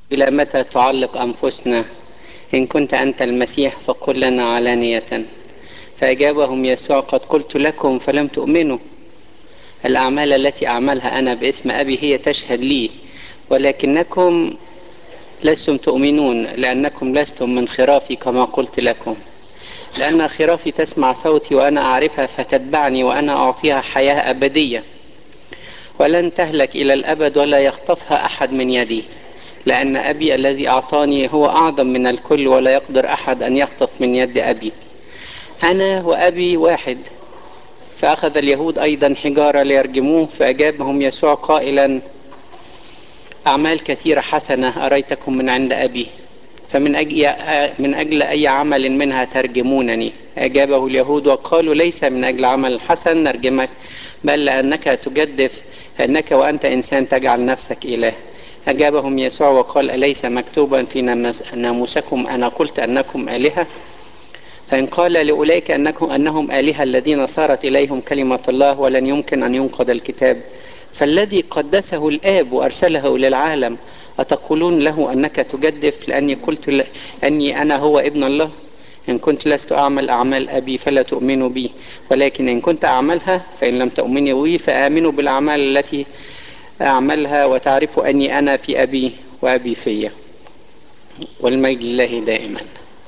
إلى متى تعلق أنفسنا إن كنت أنت المسيح فقل لنا علانية فأجابهم يسوع قد قلت لكم فلم تؤمنوا الأعمال التي أعملها أنا باسم أبي هي تشهد لي ولكنكم لستم تؤمنون لأنكم لستم من خرافي كما قلت لكم لأن خرافي تسمع صوتي وأنا أعرفها فتتبعني وأنا أعطيها حياة أبدية ولن تهلك إلى الأبد ولا يخطفها أحد من يدي لأن أبي الذي أعطاني هو أعظم من الكل ولا يقدر أحد أن يخطف من يد أبي أنا وأبي واحد فأخذ اليهود أيضا حجارة ليرجموه فأجابهم يسوع قائلا أعمال كثيرة حسنة أريتكم من عند أبي فمن أجل, من أجل أي عمل منها ترجمونني أجابه اليهود وقالوا ليس من أجل عمل حسن نرجمك بل لأنك تجدف فإنك وأنت إنسان تجعل نفسك إله أجابهم يسوع وقال أليس مكتوبا في ناموسكم أنا قلت أنكم آلهة فإن قال لأولئك أنكم أنهم آلهة الذين صارت إليهم كلمة الله ولن يمكن أن ينقض الكتاب فالذي قدسه الآب وأرسله للعالم أتقولون له أنك تجدف لأني قلت ل... أني أنا هو ابن الله إن كنت لست أعمل أعمال أبي فلا تؤمنوا بي ولكن إن كنت أعملها فإن لم تؤمنوا بي فآمنوا بالأعمال التي أعملها وتعرفوا أني أنا في أبي وأبي في والمجد لله دائما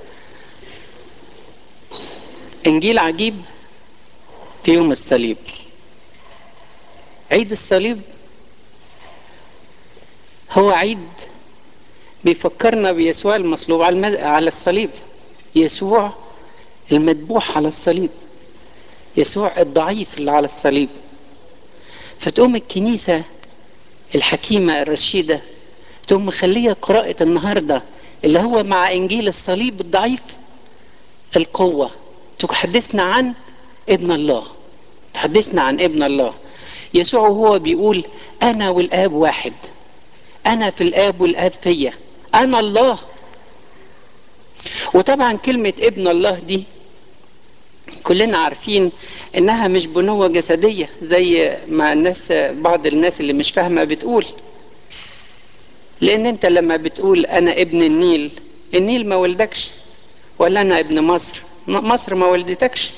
إنجيل عجيب في يوم الصليب عيد الصليب هو عيد بيفكرنا بيسوع المصلوب على, المد... على الصليب يسوع المذبوح على الصليب يسوع الضعيف اللي على الصليب فتقوم الكنيسة الحكيمة الرشيدة تقوم مخلية قراءة النهاردة اللي هو مع إنجيل الصليب الضعيف القوة تحدثنا عن ابن الله تحدثنا عن ابن الله يسوع هو بيقول أنا والآب واحد أنا في الآب والآب فيا أنا الله وطبعا كلمة ابن الله دي كلنا عارفين انها مش بنوة جسدية زي ما الناس بعض الناس اللي مش فاهمة بتقول لان انت لما بتقول انا ابن النيل النيل ما ولدكش ولا انا ابن مصر مصر ما ولدتكش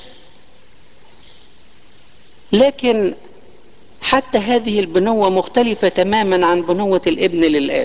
لكن حتى هذه البنوة مختلفة تماما عن بنوة الابن للآب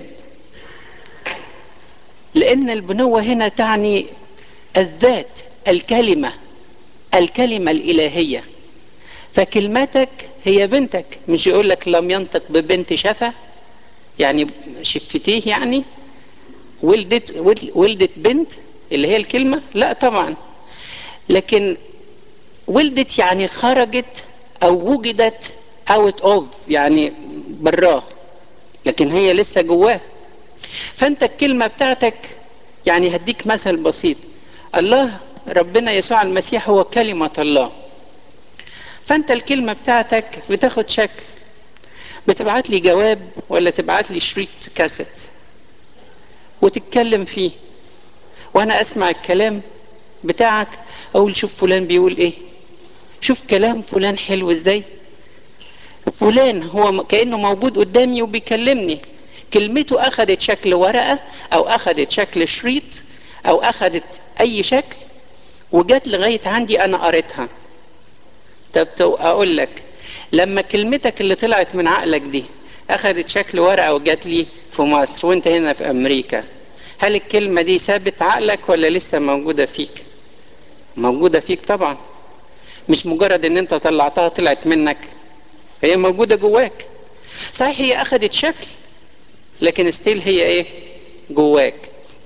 لأن البنوة هنا تعني الذات الكلمة الكلمة الإلهية فكلمتك هي بنتك مش يقول لك لم ينطق ببنت شفا يعني شفتيه يعني ولدت ولدت بنت اللي هي الكلمة لا طبعا لكن ولدت يعني خرجت أو وجدت اوت اوف يعني براه لكن هي لسه جواه فانت الكلمة بتاعتك يعني هديك مثل بسيط الله ربنا يسوع المسيح هو كلمة الله فانت الكلمة بتاعتك بتاخد شكل بتبعت لي جواب ولا تبعت لي شريط كاسيت وتتكلم فيه وانا اسمع الكلام بتاعك اقول شوف فلان بيقول ايه شوف كلام فلان حلو ازاي فلان هو كأنه موجود قدامي وبيكلمني كلمته أخذت شكل ورقة أو أخذت شكل شريط أو أخذت أي شكل وجت لغاية عندي أنا قريتها طب أقول لك لما كلمتك اللي طلعت من عقلك دي أخذت شكل ورقة وجت لي في مصر وأنت هنا في أمريكا هل الكلمة دي سابت عقلك ولا لسه موجودة فيك موجودة فيك طبعا مش مجرد ان انت طلعتها طلعت منك هي موجودة جواك صحيح هي أخذت شكل لكن ستيل هي إيه جواك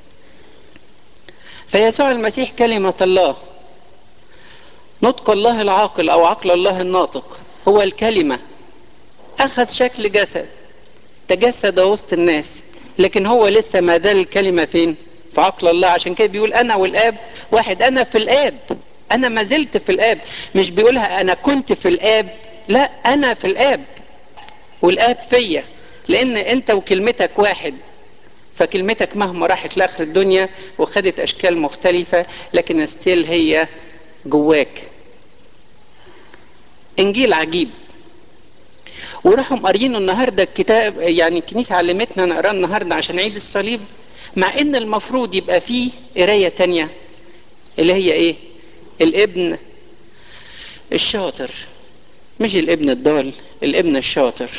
فيسوع المسيح كلمة الله نطق الله العاقل أو عقل الله الناطق هو الكلمة أخذ شكل جسد تجسد وسط الناس لكن هو لسه ما زال الكلمة فين في عقل الله عشان كده بيقول أنا والآب واحد أنا في الآب أنا ما زلت في الآب مش بيقولها أنا كنت في الآب لا انا في الاب والاب فيا لان انت وكلمتك واحد فكلمتك مهما راحت لاخر الدنيا وخدت اشكال مختلفة لكن ستيل هي جواك انجيل عجيب وراحوا قاريين النهارده الكتاب يعني الكنيسه علمتنا نقراه النهارده عشان عيد الصليب مع ان المفروض يبقى فيه قرايه تانية اللي هي ايه الابن الشاطر مش الابن الضال الابن الشاطر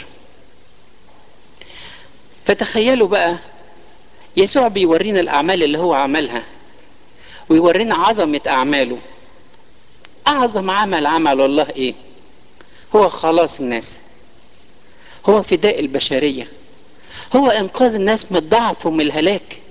فتخيلوا بقى يسوع بيورينا الاعمال اللي هو عملها ويورينا عظمه اعماله اعظم عمل عمل الله ايه هو خلاص الناس هو فداء البشريه هو انقاذ الناس من الضعف ومن الهلاك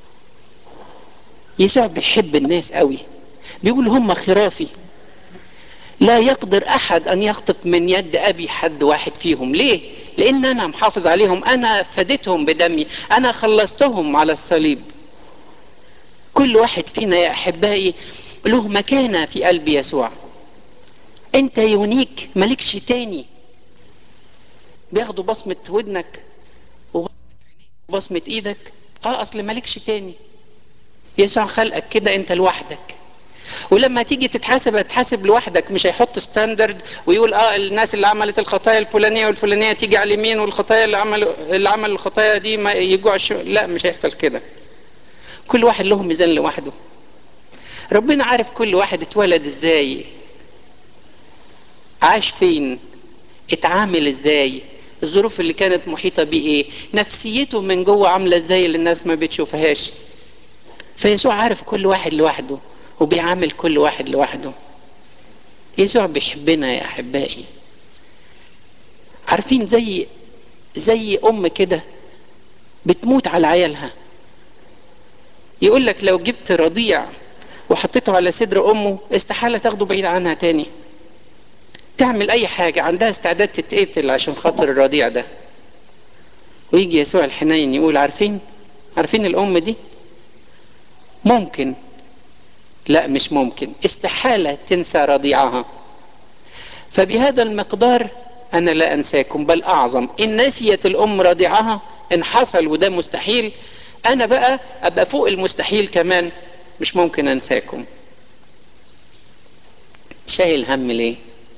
يسوع بيحب الناس قوي بيقول هم خرافي لا يقدر احد ان يخطف من يد ابي حد واحد فيهم ليه لان انا محافظ عليهم انا فديتهم بدمي انا خلصتهم على الصليب كل واحد فينا يا احبائي له مكانه في قلب يسوع انت يونيك مالكش تاني بياخدوا بصمه ودنك وبصمه ايدك اه اصل مالكش تاني يسوع خلقك كده انت لوحدك ولما تيجي تتحاسب هتحاسب لوحدك مش هيحط ستاندرد ويقول اه الناس اللي عملت الخطايا الفلانيه والفلانيه تيجي على اليمين والخطايا اللي عملوا اللي عمل الخطايا دي ما يجوا على لا مش هيحصل كده كل واحد له ميزان لوحده ربنا عارف كل واحد اتولد ازاي عاش فين اتعامل ازاي الظروف اللي كانت محيطه بيه ايه نفسيته من جوه عامله ازاي اللي الناس ما بتشوفهاش فيسوع عارف كل واحد لوحده وبيعامل كل واحد لوحده يسوع بيحبنا يا احبائي عارفين زي زي ام كده بتموت على عيالها يقول لك لو جبت رضيع وحطيته على صدر امه استحاله تاخده بعيد عنها تاني تعمل اي حاجه عندها استعداد تتقتل عشان خاطر الرضيع ده ويجي يسوع الحنين يقول عارفين عارفين الام دي ممكن لا مش ممكن استحالة تنسى رضيعها فبهذا المقدار أنا لا أنساكم بل أعظم إن نسيت الأم رضيعها إن حصل وده مستحيل أنا بقى أبقى فوق المستحيل كمان مش ممكن أنساكم شايل هم ليه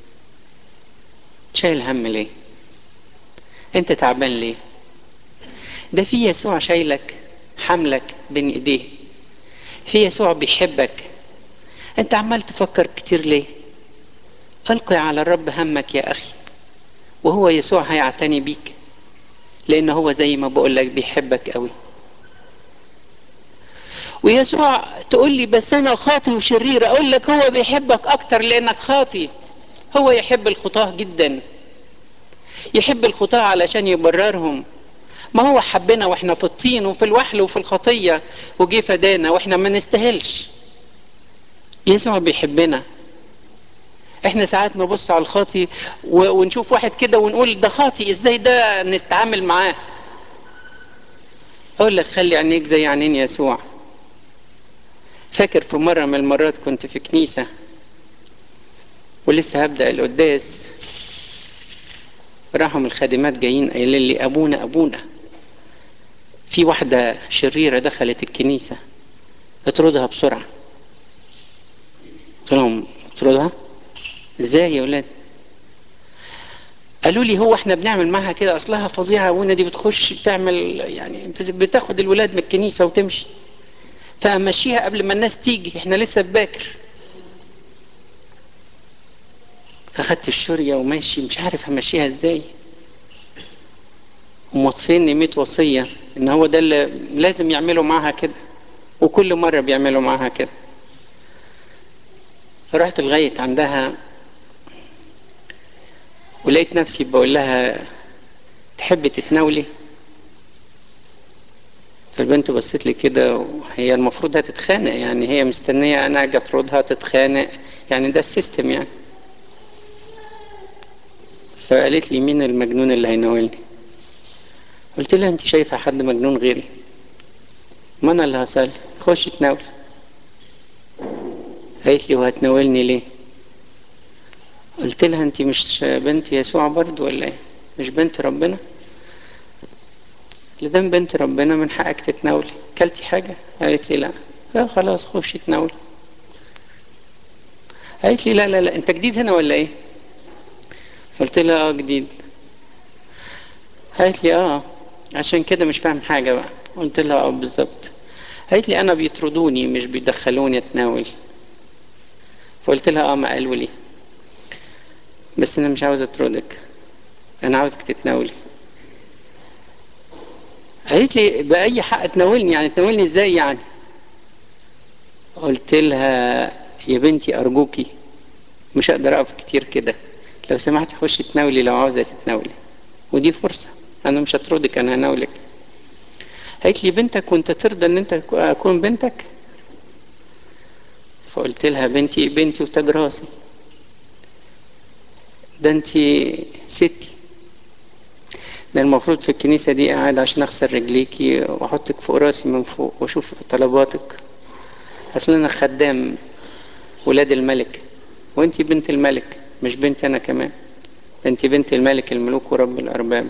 شايل هم ليه أنت تعبان ليه ده في يسوع شايلك حملك بين إيديه في يسوع بيحبك انت عمال تفكر كتير ليه القي على الرب همك يا اخي وهو يسوع هيعتني بيك لان هو زي ما بقول لك بيحبك قوي ويسوع تقول لي بس انا خاطي وشرير اقول لك هو بيحبك اكتر لانك خاطي هو يحب الخطاه جدا يحب الخطاه علشان يبررهم ما هو حبنا واحنا في الطين وفي الوحل وفي الخطيه وجي فدانا واحنا ما نستاهلش يسوع بيحبنا احنا ساعات نبص على الخاطي ونشوف واحد كده ونقول ده خاطي ازاي ده نتعامل معاه اقول لك خلي عينيك زي عينين يسوع فاكر في مرة من المرات كنت في كنيسة ولسه هبدأ القداس راحوا من الخادمات جايين قايلين لي ابونا ابونا في واحدة شريرة دخلت الكنيسة اطردها بسرعة قلت لهم اطردها ازاي يا ولاد قالوا لي هو احنا بنعمل معاها كده اصلها فظيعه ابونا دي بتخش تعمل يعني بتاخد الولاد من الكنيسه وتمشي فامشيها قبل ما الناس تيجي احنا لسه باكر فاخدت الشوريه وماشي مش عارف همشيها ازاي وموصيني 100 وصيه ان هو ده اللي لازم يعملوا معاها كده وكل مره بيعملوا معاها كده فرحت لغايه عندها ولقيت نفسي بقول لها تحبي تتناولي فالبنت بصت لي كده وهي المفروض هتتخانق يعني هي مستنيه انا اجي اطردها تتخانق يعني ده السيستم يعني فقالت لي مين المجنون اللي هيناولني قلت لها انت شايفه حد مجنون غيري ما انا اللي هسال خش تناول قالت لي وهتناولني ليه قلت لها انت مش بنت يسوع برضو ولا ايه مش بنت ربنا لدام بنت ربنا من حقك تتناولي كلتي حاجة قالت لي لا لا خلاص خشي تناولي قالت لي لا لا لا انت جديد هنا ولا ايه قلت لها اه جديد قالت لي اه عشان كده مش فاهم حاجة بقى قلت لها اه بالظبط قالت لي انا بيطردوني مش بيدخلوني اتناول فقلت لها اه ما قالوا لي بس انا مش عاوز اطردك انا عاوزك تتناولي قالت لي باي حق تناولني يعني تناولني ازاي يعني قلت لها يا بنتي ارجوكي مش هقدر اقف كتير كده لو سمحتي خشي تناولي لو عاوزه تتناولي ودي فرصه انا مش هطردك انا هناولك قالت لي بنتك وانت ترضى ان انت اكون بنتك فقلت لها بنتي بنتي وتاج راسي ده انت ستي ده المفروض في الكنيسة دي قاعد عشان اغسل رجليكي واحطك فوق راسي من فوق واشوف طلباتك اصل انا خدام ولاد الملك وانت بنت الملك مش بنتي انا كمان انت بنت الملك الملوك ورب الارباب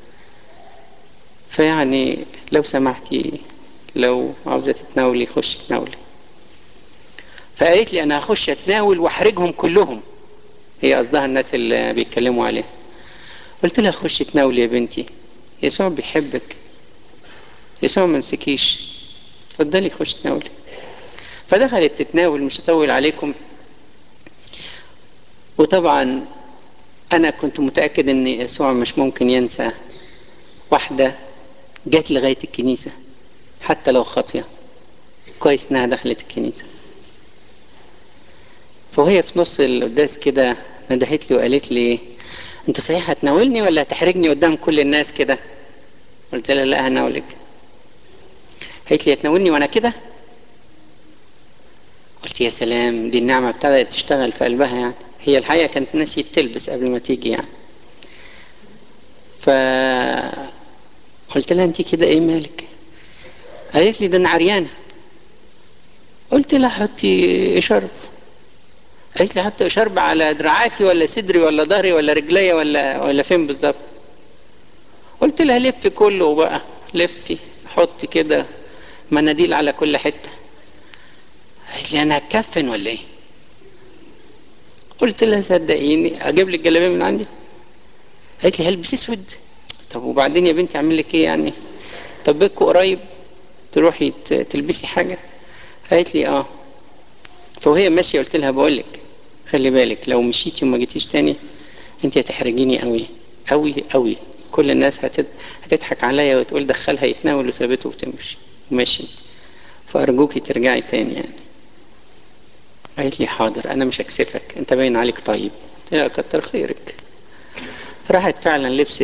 فيعني لو سمحتي لو عاوزة تتناولي خش تناولي فقالت لي انا هخش اتناول واحرجهم كلهم هي قصدها الناس اللي بيتكلموا عليها قلت لها خش تناولي يا بنتي يسوع بيحبك يسوع ما نسكيش اتفضلي خش تناولي فدخلت تتناول مش هطول عليكم وطبعا انا كنت متاكد ان يسوع مش ممكن ينسى واحده جت لغايه الكنيسه حتى لو خاطيه كويس انها دخلت الكنيسه فوهي في نص القداس كده ندهت لي وقالت لي انت صحيح هتناولني ولا هتحرجني قدام كل الناس كده قلت لها لا هناولك قالت لي هتناولني وانا كده قلت يا سلام دي النعمة ابتدت تشتغل في قلبها يعني هي الحقيقة كانت ناسية تلبس قبل ما تيجي يعني ف قلت لها انت كده ايه مالك قالت لي ده انا عريانة قلت لها حطي شرب قالت لي حطي شرب على دراعاتي ولا صدري ولا ظهري ولا رجليا ولا ولا فين بالظبط قلت لها لفي كله بقى لفي حطي كده مناديل على كل حته قالت لي انا هتكفن ولا ايه قلت لها صدقيني اجيب لك جلابيه من عندي قالت لي هلبس اسود طب وبعدين يا بنتي اعمل لك ايه يعني طب بيتكم قريب تروحي تلبسي حاجه قالت لي اه فوهي ماشيه قلت لها بقول لك خلي بالك لو مشيتي وما جيتيش تاني انت هتحرجيني قوي قوي قوي كل الناس هتد... هتضحك عليا وتقول دخلها يتناول وسابته وتمشي وماشي فارجوكي ترجعي تاني يعني قالت لي حاضر انا مش هكسفك انت باين عليك طيب يا كتر خيرك راحت فعلا لبست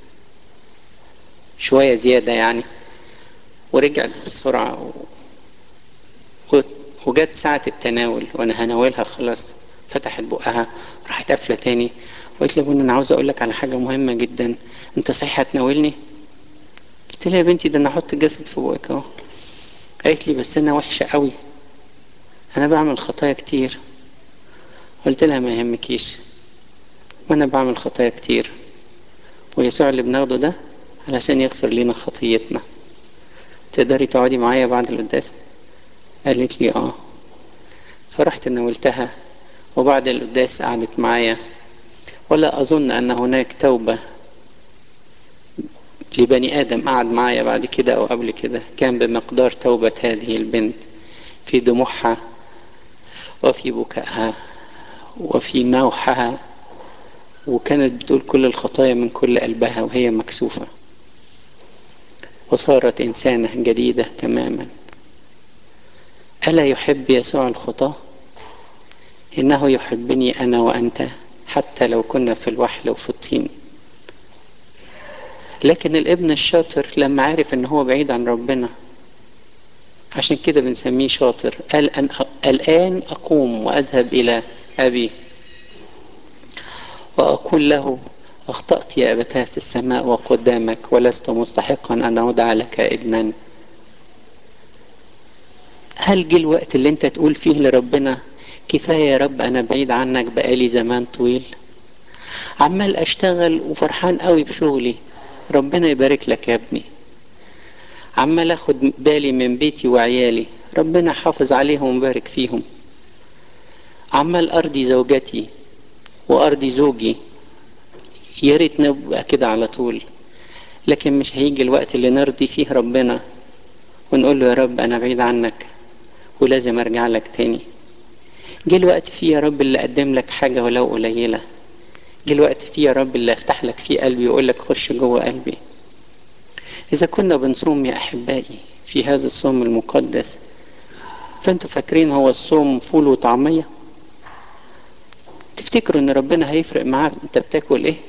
شوية زيادة يعني ورجعت بسرعة و... وجت ساعة التناول وانا هناولها خلاص فتحت بقها راحت قافلة تاني وقالت لي انا عاوز اقول لك على حاجة مهمة جدا انت صحيح هتناولني قلت لها يا بنتي ده انا احط الجسد في بقك اهو قالت لي بس انا وحشة قوي انا بعمل خطايا كتير قلت لها ما يهمكيش وانا بعمل خطايا كتير ويسوع اللي بناخده ده علشان يغفر لنا خطيتنا تقدري تقعدي معايا بعد القداس قالت لي اه فرحت ناولتها وبعد القداس قعدت معايا ولا اظن ان هناك توبة لبني ادم قعد معايا بعد كده او قبل كده كان بمقدار توبة هذه البنت في دموعها وفي بكائها وفي نوحها وكانت بتقول كل الخطايا من كل قلبها وهي مكسوفة وصارت إنسانة جديدة تماما ألا يحب يسوع الخطاة إنه يحبني أنا وأنت حتى لو كنا في الوحل وفي الطين لكن الابن الشاطر لما عرف ان هو بعيد عن ربنا عشان كده بنسميه شاطر قال أن الآن أقوم وأذهب إلى أبي وأقول له أخطأت يا أبتاه في السماء وقدامك ولست مستحقا أن أودع لك ابنا هل جه الوقت اللي انت تقول فيه لربنا كفاية يا رب أنا بعيد عنك بقالي زمان طويل عمال أشتغل وفرحان قوي بشغلي ربنا يبارك لك يا ابني عمال أخد بالي من بيتي وعيالي ربنا حافظ عليهم وبارك فيهم عمال أرضي زوجتي وأرضي زوجي يا ريت نبقى كده على طول لكن مش هيجي الوقت اللي نرضي فيه ربنا ونقول له يا رب انا بعيد عنك ولازم ارجع لك تاني جه الوقت فيه يا رب اللي اقدم لك حاجة ولو قليلة جه الوقت فيه يا رب اللي افتح لك فيه قلبي ويقول لك خش جوه قلبي اذا كنا بنصوم يا احبائي في هذا الصوم المقدس فانتوا فاكرين هو الصوم فول وطعمية تفتكروا ان ربنا هيفرق معاه انت بتاكل ايه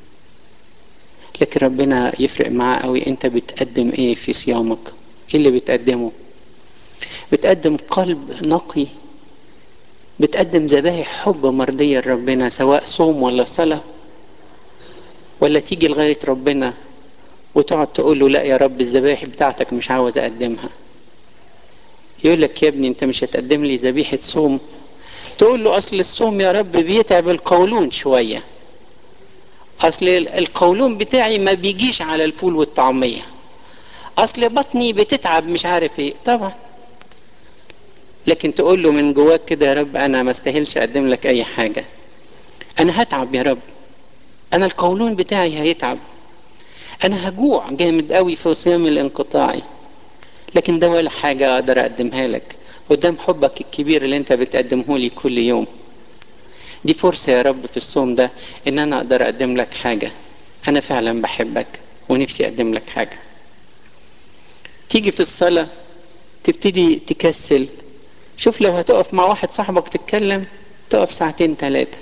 لكن ربنا يفرق معاه قوي انت بتقدم ايه في صيامك ايه اللي بتقدمه بتقدم قلب نقي بتقدم ذبائح حب مرضية لربنا سواء صوم ولا صلاة ولا تيجي لغاية ربنا وتقعد تقول له لا يا رب الذبائح بتاعتك مش عاوز اقدمها يقول لك يا ابني انت مش هتقدم لي ذبيحة صوم تقول له اصل الصوم يا رب بيتعب القولون شوية اصل القولون بتاعي ما بيجيش على الفول والطعمية اصل بطني بتتعب مش عارف ايه طبعا لكن تقول له من جواك كده يا رب انا ما استاهلش اقدم لك اي حاجة انا هتعب يا رب انا القولون بتاعي هيتعب انا هجوع جامد قوي في صيام الانقطاعي لكن ده ولا حاجة اقدر اقدمها لك قدام حبك الكبير اللي انت بتقدمه لي كل يوم دي فرصة يا رب في الصوم ده ان انا اقدر اقدم لك حاجة انا فعلا بحبك ونفسي اقدم لك حاجة تيجي في الصلاة تبتدي تكسل شوف لو هتقف مع واحد صاحبك تتكلم تقف ساعتين ثلاثة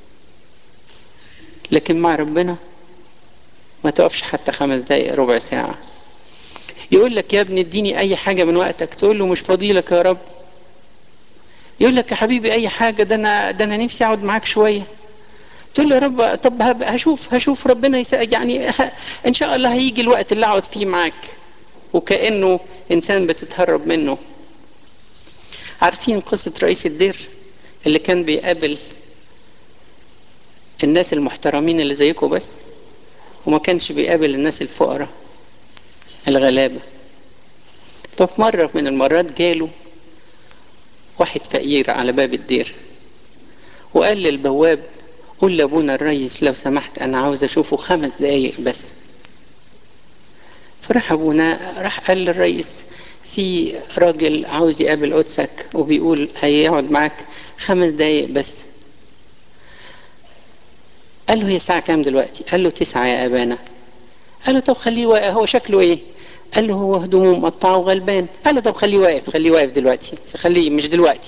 لكن مع ربنا ما تقفش حتى خمس دقايق ربع ساعة يقول لك يا ابني اديني اي حاجة من وقتك تقول له مش فاضيلك يا رب يقول لك يا حبيبي اي حاجة ده انا ده انا نفسي اقعد معاك شوية تقول له يا رب طب هشوف هشوف ربنا يسأ يعني ان شاء الله هيجي الوقت اللي اقعد فيه معاك وكأنه انسان بتتهرب منه عارفين قصة رئيس الدير اللي كان بيقابل الناس المحترمين اللي زيكم بس وما كانش بيقابل الناس الفقراء الغلابة ففي مرة من المرات جاله واحد فقير على باب الدير وقال للبواب قول لابونا الريس لو سمحت انا عاوز اشوفه خمس دقايق بس فراح ابونا راح قال للريس في راجل عاوز يقابل قدسك وبيقول هيقعد معاك خمس دقايق بس قال له هي الساعة كام دلوقتي قال له تسعة يا أبانا قال له طب خليه واقف هو شكله ايه قال له هو هدومه مقطعه وغلبان قال له طب خليه واقف خليه واقف دلوقتي خليه مش دلوقتي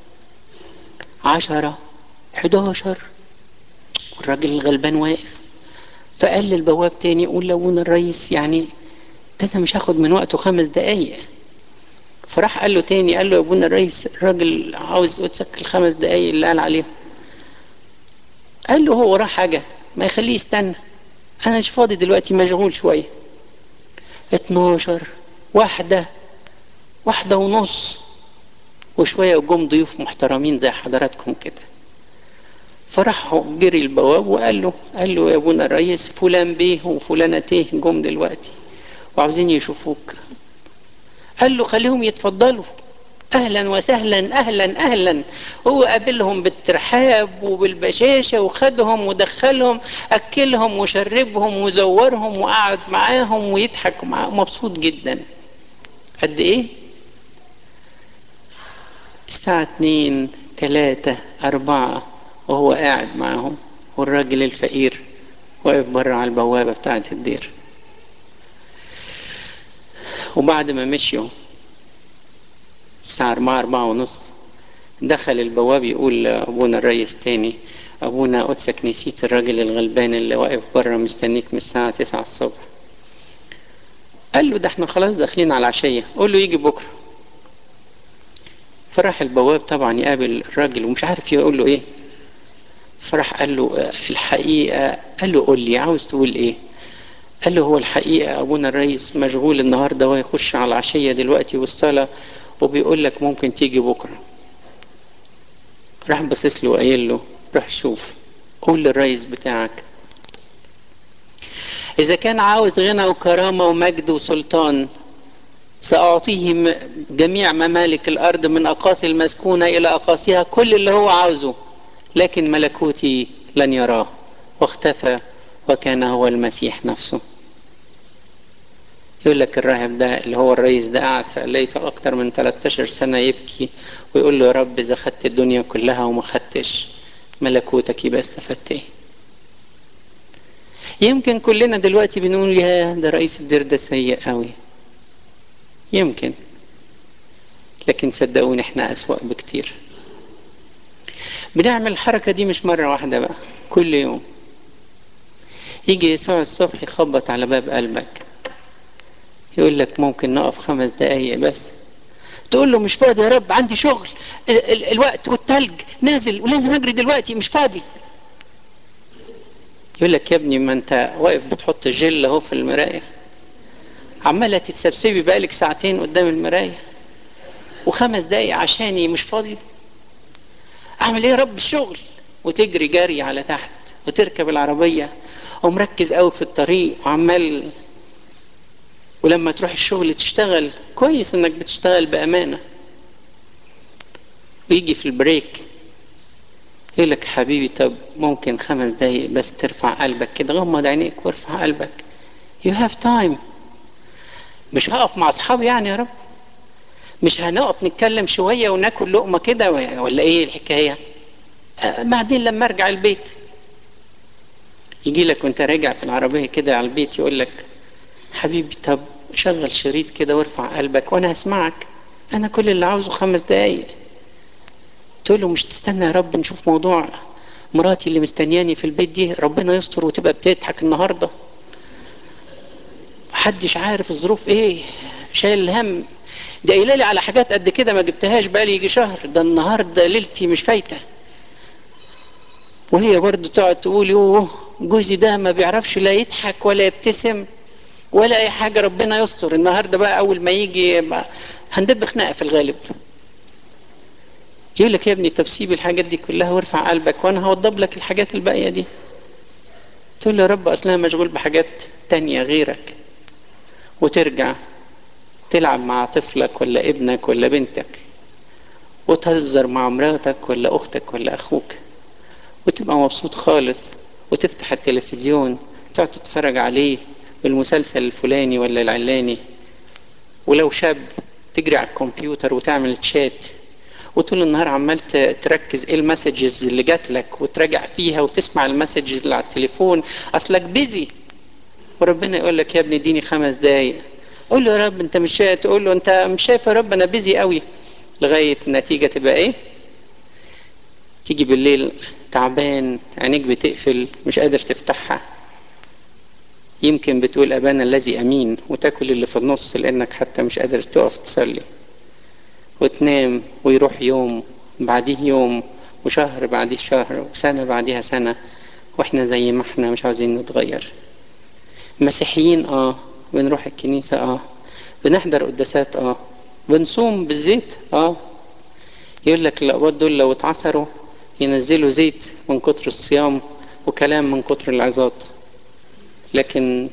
عشرة حداشر والراجل الغلبان واقف فقال للبواب تاني قول لابونا الريس يعني ده انا مش هاخد من وقته خمس دقايق فراح قال له تاني قال له يا ابونا الريس الراجل عاوز قدسك الخمس دقايق اللي قال عليهم قال له هو وراه حاجة ما يخليه يستنى انا مش فاضي دلوقتي مشغول شوية اتناشر واحدة واحدة ونص وشوية جم ضيوف محترمين زي حضراتكم كده فراح جري البواب وقال له قال له يا ابونا الريس فلان بيه وفلانة تيه جم دلوقتي وعاوزين يشوفوك قال له خليهم يتفضلوا اهلا وسهلا اهلا اهلا هو قابلهم بالترحاب وبالبشاشه وخدهم ودخلهم اكلهم وشربهم وزورهم وقعد معاهم ويضحك معاهم مبسوط جدا قد ايه الساعة اتنين تلاتة أربعة وهو قاعد معاهم والراجل الفقير واقف بره على البوابة بتاعة الدير وبعد ما مشيوا الساعة أربعة أربعة ونص دخل البواب يقول لأبونا الريس تاني أبونا قدسك نسيت الراجل الغلبان اللي واقف بره مستنيك من الساعة تسعة الصبح قال له ده احنا خلاص داخلين على العشية قول له يجي بكرة فراح البواب طبعا يقابل الراجل ومش عارف يقول له ايه فراح قال له الحقيقة قال له قول لي عاوز تقول ايه قال له هو الحقيقة أبونا الرئيس مشغول النهاردة وهيخش على العشية دلوقتي والصلاة وبيقول لك ممكن تيجي بكرة راح بصيص له وقايل له روح شوف قول للرئيس بتاعك إذا كان عاوز غنى وكرامة ومجد وسلطان سأعطيه جميع ممالك الأرض من أقاصي المسكونة إلى أقاصيها كل اللي هو عاوزه لكن ملكوتي لن يراه واختفى وكان هو المسيح نفسه يقول لك الراهب ده اللي هو الرئيس ده قعد في قليته أكتر من 13 سنة يبكي ويقول له يا رب إذا خدت الدنيا كلها وما خدتش ملكوتك يبقى استفدت إيه؟ يمكن كلنا دلوقتي بنقول يا ده رئيس الدير ده سيء قوي يمكن لكن صدقوني احنا أسوأ بكتير بنعمل الحركة دي مش مرة واحدة بقى كل يوم يجي يسوع الصبح يخبط على باب قلبك يقول لك ممكن نقف خمس دقايق بس تقول له مش فاضي يا رب عندي شغل ال- ال- الوقت والتلج نازل ولازم اجري دلوقتي مش فاضي يقول لك يا ابني ما انت واقف بتحط جل اهو في المرايه عماله تتسبسبي بقالك ساعتين قدام المرايه وخمس دقايق عشاني مش فاضي اعمل ايه يا رب الشغل وتجري جري على تحت وتركب العربيه ومركز قوي في الطريق وعمال ولما تروح الشغل تشتغل كويس انك بتشتغل بامانه ويجي في البريك يقول لك حبيبي طب ممكن خمس دقايق بس ترفع قلبك كده غمض عينيك وارفع قلبك you have time مش هقف مع اصحابي يعني يا رب مش هنقف نتكلم شويه وناكل لقمه كده ولا ايه الحكايه آه، بعدين لما ارجع البيت يجي لك وانت راجع في العربيه كده على البيت يقول لك حبيبي طب شغل شريط كده وارفع قلبك وانا هسمعك انا كل اللي عاوزه خمس دقايق تقول له مش تستنى يا رب نشوف موضوع مراتي اللي مستنياني في البيت دي ربنا يستر وتبقى بتضحك النهارده محدش عارف الظروف ايه شايل الهم ده قايله لي على حاجات قد كده ما جبتهاش بقالي يجي شهر ده النهارده ليلتي مش فايته وهي برضه تقعد تقول يوه جوزي ده ما بيعرفش لا يضحك ولا يبتسم ولا اي حاجه ربنا يستر النهارده بقى اول ما يجي بقى هندب خناقه في الغالب يقول لك يا ابني طب سيب الحاجات دي كلها وارفع قلبك وانا هوضب لك الحاجات الباقيه دي تقول له يا رب اصلا مشغول بحاجات تانية غيرك وترجع تلعب مع طفلك ولا ابنك ولا بنتك وتهزر مع مراتك ولا اختك ولا اخوك وتبقى مبسوط خالص وتفتح التلفزيون تقعد تتفرج عليه بالمسلسل الفلاني ولا العلاني ولو شاب تجري على الكمبيوتر وتعمل تشات وطول النهار عمال ت- تركز ايه المسجز اللي جات لك وتراجع فيها وتسمع المسجز اللي على التليفون اصلك بيزي وربنا يقول لك يا ابني اديني خمس دقايق قول له يا رب انت مش شايف تقول له انت مش شايف يا رب انا بيزي قوي لغايه النتيجه تبقى ايه تيجي بالليل تعبان عينيك بتقفل مش قادر تفتحها يمكن بتقول ابانا الذي امين وتاكل اللي في النص لانك حتى مش قادر تقف تصلي وتنام ويروح يوم بعديه يوم وشهر بعديه شهر وسنة بعديها سنة واحنا زي ما احنا مش عاوزين نتغير مسيحيين اه بنروح الكنيسة اه بنحضر قداسات اه بنصوم بالزيت اه يقول لك الأقوات دول لو اتعصروا ينزلوا زيت من كتر الصيام وكلام من كتر العظات لكن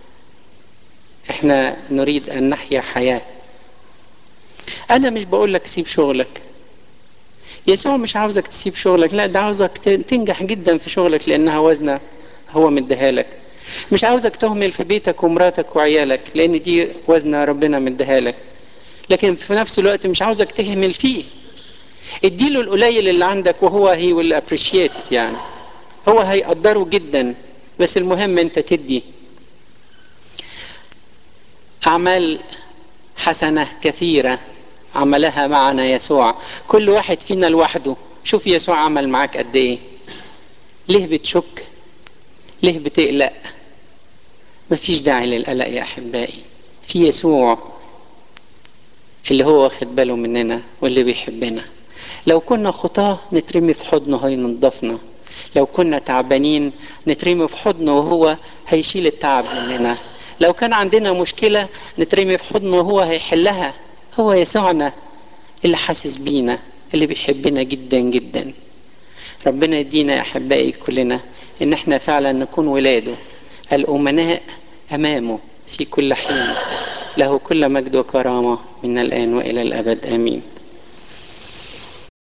احنا نريد ان نحيا حياه انا مش بقول لك سيب شغلك يسوع مش عاوزك تسيب شغلك لا ده عاوزك ت- تنجح جدا في شغلك لانها وزنه هو مديها لك مش عاوزك تهمل في بيتك ومراتك وعيالك لان دي وزنه ربنا مديها لك لكن في نفس الوقت مش عاوزك تهمل فيه اديله القليل اللي عندك وهو هي will appreciate it يعني هو هيقدره جدا بس المهم انت تدي اعمال حسنه كثيره عملها معنا يسوع كل واحد فينا لوحده شوف يسوع عمل معاك قد ايه ليه بتشك ليه بتقلق مفيش داعي للقلق يا احبائي في يسوع اللي هو واخد باله مننا واللي بيحبنا لو كنا خطاه نترمي في حضنه هينضفنا لو كنا تعبانين نترمي في حضنه وهو هيشيل التعب مننا لو كان عندنا مشكلة نترمي في حضنه وهو هيحلها هو يسوعنا اللي حاسس بينا اللي بيحبنا جدا جدا ربنا يدينا يا احبائي كلنا ان احنا فعلا نكون ولاده الامناء امامه في كل حين له كل مجد وكرامه من الان والى الابد امين